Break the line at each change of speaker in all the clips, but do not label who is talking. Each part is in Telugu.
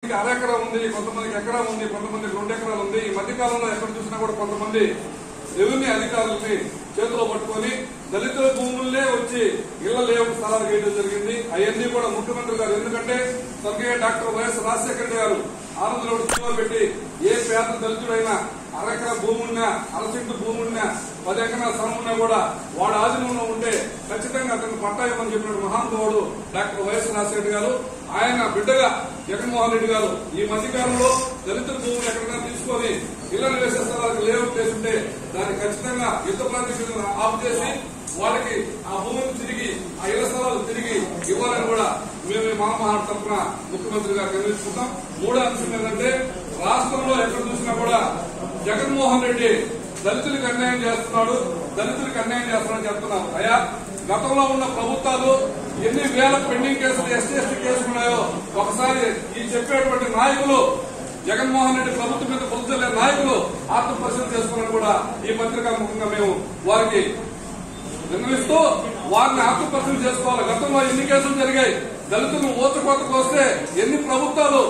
కొంతమందికి అర ఎకరా ఉంది కొంతమందికి ఎకరా ఉంది కొంతమందికి రెండు ఎకరాలు ఉంది ఈ మధ్య కాలంలో ఎక్కడ చూసినా కూడా కొంతమంది రెవెన్యూ అధికారులని చేతిలో పట్టుకొని దళితుల భూములనే వచ్చి ఇళ్ల లేవు స్థలాలు వేయడం జరిగింది అవన్నీ కూడా ముఖ్యమంత్రి గారు ఎందుకంటే స్వర్గీయ డాక్టర్ వైఎస్ రాజశేఖర గారు ఆనందరావు సినిమా పెట్టి ఏ పేద దళితుడైనా అరెకరా భూమి ఉన్నా అరసింటు భూమి ఉన్నా పది ఎకరాల స్థలం ఉన్నా కూడా వాడు ఆధీనంలో ఉంటే ఖచ్చితంగా అతను పట్టా ఇవ్వమని చెప్పిన మహానుభావుడు డాక్టర్ వైఎస్ రాజశేఖర గారు ఆయన బిడ్డగా జగన్మోహన్ రెడ్డి గారు ఈ మధ్యకాలంలో దళితుల భూములు ఎక్కడైనా తీసుకొని ఇళ్లను వేసే స్థలాలకు లేఅవుట్ చేసుంటే దాన్ని ఖచ్చితంగా యుద్ధ ప్రాతిపదికన ఆఫ్ చేసి వాళ్ళకి ఆ భూమిని తిరిగి ఆ ఇళ్ల స్థలాలు తిరిగి ఇవ్వాలని కూడా మేము ఈ మహామహారాష్ట్ర తరఫున ముఖ్యమంత్రి గారు నిర్ణయించుకుంటాం మూడో అంశం ఏంటంటే రాష్ట్రంలో ఎక్కడ చూసినా కూడా జగన్మోహన్ రెడ్డి దళితులకు అన్యాయం చేస్తున్నాడు దళితులకు అన్యాయం చేస్తున్నాడని చెప్తున్నాం అయ్యా గతంలో ఉన్న ప్రభుత్వాలు ఎన్ని వేల పెండింగ్ కేసులు ఎస్టీ ఎస్టీ కేసులు ఉన్నాయో ఒకసారి ఈ చెప్పేటువంటి నాయకులు జగన్మోహన్ రెడ్డి ప్రభుత్వం మీద పొందలే నాయకులు ఆత్మ పరిశీలన చేసుకోవాలని కూడా ఈ పత్రికా ముఖంగా మేము వారికి నిర్ణయిస్తూ వారిని ఆత్మ పరిశీలన చేసుకోవాలి గతంలో ఎన్ని కేసులు జరిగాయి దళితులు ఊచకోతకు వస్తే ఎన్ని ప్రభుత్వాలు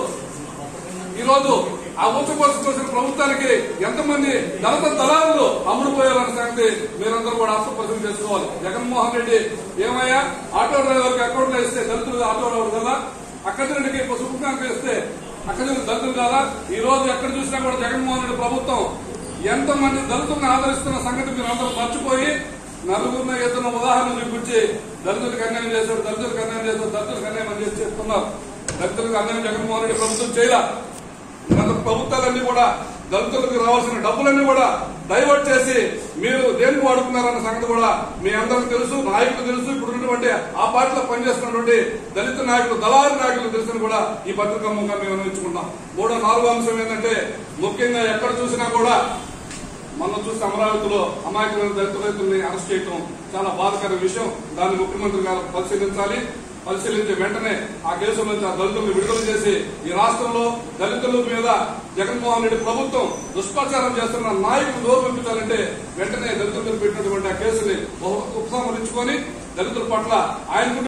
ఈ రోజు ఆ ఊచకోత కోసం ప్రభుత్వానికి ఎంతమంది దళిత దళారులు అమ్ముడుపోయారన్న సంగతి మీరందరూ కూడా ఆత్మ పరిశీలన చేసుకోవాలి జగన్మోహన్ రెడ్డి ఏమయ్యా ఆటో డ్రైవర్కి అకౌంట్లో ఇస్తే దళితులు ఆటో డ్రైవర్ కదా అక్కడికి సుఖంగా ఇస్తే అక్కడ దళితులు కాదా ఈ రోజు ఎక్కడ చూసినా కూడా జగన్మోహన్ రెడ్డి ప్రభుత్వం ఎంతమంది దళితులను ఆదరిస్తున్న సంగతి మీరు అందరూ మర్చిపోయి నలుగురిని ఇద్దరు ఉదాహరణ చూపించి దళితులకు అన్యాయం చేశాడు దళితులకు అన్యాయం చేశాడు దళితులకు అన్యాయం అని చేసి చెప్తున్నారు దళితులకు అన్యాయం జగన్మోహన్ రెడ్డి ప్రభుత్వం చేయలా గత ప్రభుత్వాలన్నీ కూడా దళితులకు రావాల్సిన డబ్బులన్నీ కూడా డైవర్ట్ చేసి మీరు దేనికి వాడుకున్నారన్న సంగతి కూడా మీ అందరికి తెలుసు నాయకులు తెలుసు ఇప్పుడు ఉన్నటువంటి ఆ పార్టీలో పనిచేస్తున్నటువంటి దళిత నాయకులు దళారు నాయకులు తెలుసుని కూడా ఈ పత్రికా ముఖంగా మేము నిర్ణయించుకుంటాం మూడో నాలుగో అంశం ఏంటంటే ముఖ్యంగా ఎక్కడ చూసినా కూడా మనం చూస్తే అమరావతిలో అమాయకులైన దళిత రైతుల్ని అరెస్ట్ చేయడం చాలా బాధకర విషయం దాన్ని ముఖ్యమంత్రి గారు పరిశీలించాలి పరిశీలించి వెంటనే ఆ కేసుల నుంచి ఆ దళితులను విడుదల చేసి ఈ రాష్ట్రంలో దళితుల మీద జగన్మోహన్ రెడ్డి ప్రభుత్వం దుష్ప్రచారం చేస్తున్న నాయకులు దూరం పంపించాలంటే వెంటనే దళితుల మీద పెట్టినటువంటి ఆ కేసుని ఉపసంహరించుకొని దళితుల పట్ల ఆయన